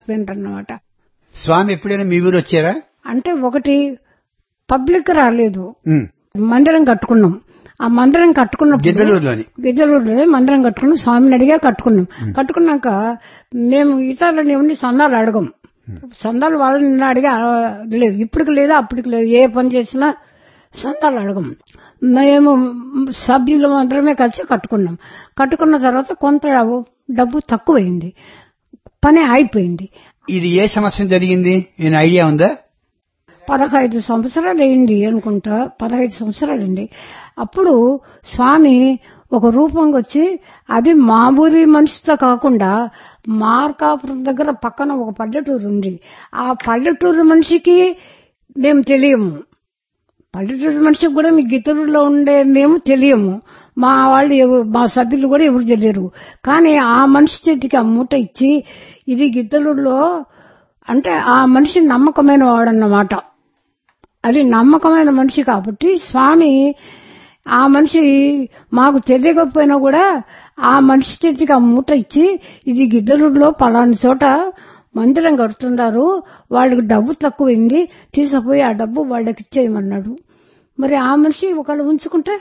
అయిపోయినారు అన్నమాట స్వామి ఎప్పుడైనా మీ ఊరు వచ్చారా అంటే ఒకటి పబ్లిక్ రాలేదు ఉమ్. మందిరం కట్టుకున్నాం ఆ మందిరం కట్టుకున్నప్పుడు గిద్దలూరులోని గిద్దలూరులో మందిరం కట్టుకున్నాం స్వామిని అడిగా కట్టుకున్నాం కట్టుకున్నాక మేము ఇతరులని ఎవరిని సందాలు అడగం సందాలు వాళ్ళని అడిగా లేదు ఇప్పటికి లేదు అప్పటికి లేదు ఏ పని చేసినా సందాలు అడగం మేము సభ్యులు మాత్రమే కలిసి కట్టుకున్నాం కట్టుకున్న తర్వాత కొంత డబ్బు తక్కువైంది పని అయిపోయింది ఇది ఏ సంవత్సరం జరిగింది నేను ఐడియా ఉందా పదహైదు సంవత్సరాలు అయింది అనుకుంటా పదహైదు సంవత్సరాలు అండి అప్పుడు స్వామి ఒక రూపంగా వచ్చి అది మామూలు మనిషితో కాకుండా మార్కాపురం దగ్గర పక్కన ఒక పల్లెటూరు ఉంది ఆ పల్లెటూరు మనిషికి మేము తెలియము పల్లెటూరు మనిషికి కూడా మీ గిత్తలూరులో ఉండే మేము తెలియము మా వాళ్ళు ఎవ- మా సభ్యులు కూడా ఎవరు తెలియరు కానీ ఆ మనిషి చేతికి ఆ మూట ఇచ్చి ఇది గిద్దలూరులో అంటే ఆ మనిషి నమ్మకమైన వాడన్నమాట అది నమ్మకమైన మనిషి కాబట్టి స్వామి ఆ మనిషి మాకు తెలియకపోయినా కూడా ఆ మనిషి చేతికి ఆ మూట ఇచ్చి ఇది గిద్దలూరులో పలాని చోట మందిరం కడుతున్నారు వాళ్ళకి డబ్బు తక్కువైంది తీసుకుపోయి ఆ డబ్బు వాళ్ళకి ఇచ్చేయమన్నాడు మరి ఆ మనిషి ఒకళ్ళు ఉంచుకుంటే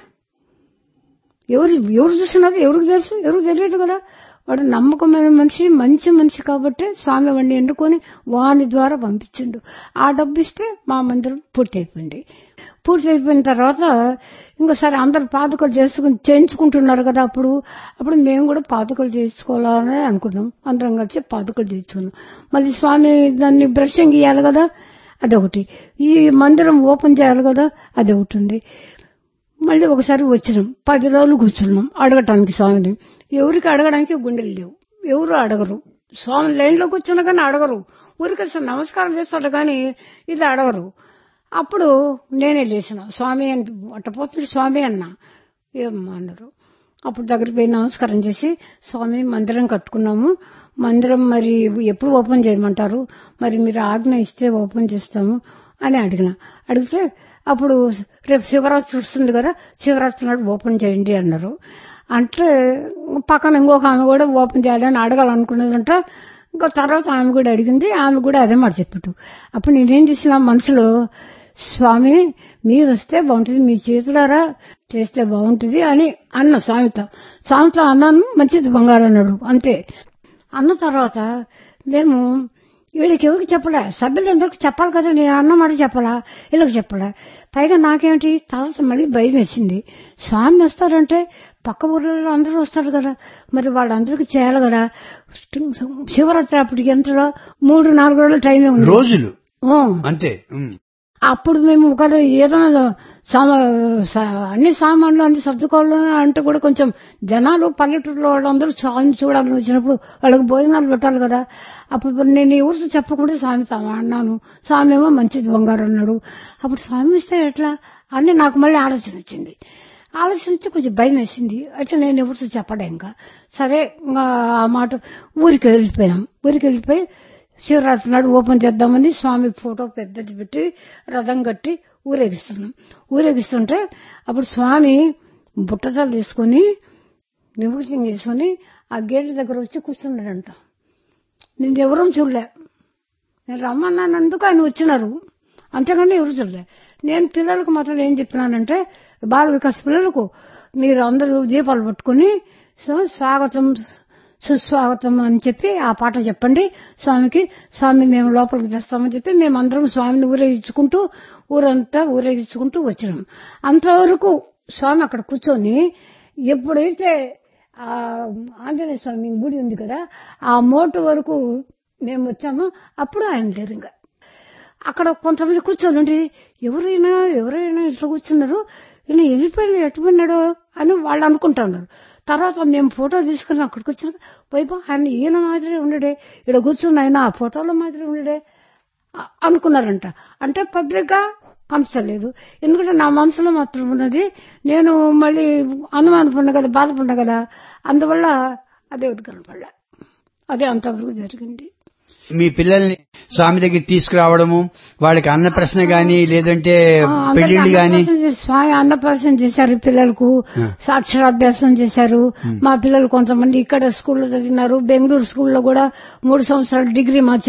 ఎవరు ఎవరు చూస్తున్నారు ఎవరికి తెలుసు ఎవరికి తెలియదు కదా వాడు నమ్మకమైన మనిషి మంచి మనిషి కాబట్టి స్వామి వాడిని ఎన్నుకొని వాని ద్వారా పంపించిండు ఆ డబ్బు ఇస్తే మా మందిరం పూర్తి అయిపోయింది పూర్తి అయిపోయిన తర్వాత ఇంకోసారి అందరు పాదుకలు చేసుకుని చేయించుకుంటున్నారు కదా అప్పుడు అప్పుడు మేము కూడా పాదుకలు చేసుకోవాలని అనుకున్నాం అందరం కలిసి పాదుకలు చేసుకున్నాం మళ్ళీ స్వామి దాన్ని బ్రషింగ్ ఇవ్వాలి కదా అదొకటి ఈ మందిరం ఓపెన్ చేయాలి కదా అదొకటి ఉంది మళ్ళీ ఒకసారి వచ్చినాం పది రోజులు కూర్చున్నాం అడగటానికి స్వామిని ఎవరికి అడగడానికి గుండెలు లేవు ఎవరు అడగరు స్వామి లైన్లో కూర్చున్నా కానీ అడగరు ఊరికి అసలు నమస్కారం చేస్తారు కానీ ఇది అడగరు అప్పుడు నేనే లేచిన స్వామి అని అట్టపోతుంది స్వామి అన్న ఏం అన్నారు అప్పుడు దగ్గరికి పోయి నమస్కారం చేసి స్వామి మందిరం కట్టుకున్నాము మందిరం మరి ఎప్పుడు ఓపెన్ చేయమంటారు మరి మీరు ఆజ్ఞ ఇస్తే ఓపెన్ చేస్తాము అని అడిగిన అడిగితే అప్పుడు రేపు శివరాత్రి వస్తుంది కదా శివరాత్రి నాడు ఓపెన్ చేయండి అన్నారు అంటే పక్కన ఇంకొక ఆమె కూడా ఓపెన్ చేయాలని అడగాలనుకున్నదంట ఇంకా తర్వాత ఆమె కూడా అడిగింది ఆమె కూడా అదే మాట చెప్పట్టు అప్పుడు నేనేం చేసిన మనసులో స్వామి మీరు వస్తే బాగుంటుంది మీ చేతులారా చేస్తే బాగుంటుంది అని అన్న స్వామితో స్వామితో అన్నాను మంచిది బంగారు అన్నాడు అంతే అన్న తర్వాత మేము వీళ్ళకి ఎవరికి చెప్పలే సభ్యులందరికి చెప్పాలి కదా నేను అన్న మాట చెప్పాలా వీళ్ళకి చెప్పలే పైగా నాకేమిటి తర్వాత మళ్ళీ భయం వేసింది స్వామి వస్తారంటే పక్క ఊర్లలో అందరూ వస్తారు కదా మరి వాళ్ళందరికీ చేయాలి కదా శివరాత్రి అప్పటికి ఎంత మూడు నాలుగు రోజుల టైమే ఉంది రోజులు ఓ. అంతే ఉమ్. అప్పుడు మేము ఒక ఏదైనా సామా సా- అన్ని సామాన్లు అన్ని సర్దుకోవాలి అంటే కూడా కొంచెం జనాలు పల్లెటూరులో వాళ్ళందరూ స్వామిని చూడాలని వచ్చినప్పుడు వాళ్ళకి భోజనాలు పెట్టాలి కదా అప్పుడు నేను ఎవరితో చెప్పకుండా స్వామి తాము అన్నాను స్వామి ఏమో మంచిది బంగారు అన్నాడు అప్పుడు స్వామి ఇస్తే ఎట్లా అని నాకు మళ్ళీ ఆలోచన వచ్చింది ఆలోచన వచ్చి కొంచెం భయం వేసింది అయితే నేను ఎవరితో చెప్పలే ఇంకా సరే ఇంకా ఆ మాట ఊరికి వెళ్ళిపోయాం ఊరికి వెళ్ళిపోయి శివరాత్రి నాడు ఓపెన్ చేద్దామని స్వామి ఫోటో పెద్దది పెట్టి రథం కట్టి ఊరేగిస్తున్నాం ఊరేగిస్తుంటే అప్పుడు స్వామి బుట్టతలు తీసుకొని నివృత్తం చేసుకుని ఆ గేట్ దగ్గర వచ్చి కూర్చున్నాడంట నేను ఎవరూ చూడలే నేను రమ్మన్నానందుకు ఆయన వచ్చినారు అంతేగాని ఎవరు చూడలే నేను పిల్లలకు మాత్రం ఏం చెప్పినానంటే బాల వికాస్ పిల్లలకు మీరు అందరూ దీపాలు పట్టుకుని సో స్వాగతం సుస్వాగతం అని చెప్పి ఆ పాట చెప్పండి స్వామికి స్వామి మేము లోపలికి తెస్తామని చెప్పి మేము అందరం స్వామిని ఊరేగించుకుంటూ ఊరంతా ఊరేగించుకుంటూ వచ్చినాం అంతవరకు స్వామి అక్కడ కూర్చొని ఎప్పుడైతే ఆ ఆంజనేయ స్వామి గుడి ఉంది కదా ఆ మోటు వరకు మేము వచ్చామో అప్పుడు ఆయన లేరు ఇంకా అక్కడ కొంతమంది కూర్చొని ఉండి ఎవరైనా ఎవరైనా ఇట్లా కూర్చున్నారు ఈయన వెళ్ళిపోయిన ఎట్టుపోయినాడు అని వాళ్ళు అనుకుంటున్నారు తర్వాత మేము ఫోటో తీసుకుని అక్కడికి వచ్చినాక వైపు ఆయన ఈయన మాదిరి ఉండడే ఇక్కడ కూర్చుని ఆయన ఆ ఫోటోలో మాదిరి ఉండడే అ- అనుకున్నారంట అంటే పబ్లిక్ గా పంచలేదు ఎందుకంటే నా మనసులో మాత్రం ఉన్నది నేను మళ్ళీ అనుమానపడిన కదా బాధపడిన కదా అందువల్ల అదే ఒకటి కనపడలే అదే అంతవరకు జరిగింది మీ పిల్లల్ని స్వామి దగ్గర తీసుకురావడము వాళ్ళకి అన్న ప్రశ్న గాని లేదంటే ఆ, అందరికీ పెళ్లిళ్ళు గాని అన్నప్రాసన చేసి- స్వామి అన్నప్రాసన చేశారు పిల్లలకు ఆ. సాక్షరాభ్యాసం చేశారు మా పిల్లలు కొంతమంది ఇక్కడ స్కూల్లో చదివినారు బెంగళూరు స్కూల్లో కూడా మూడు సంవత్సరాలు డిగ్రీ మా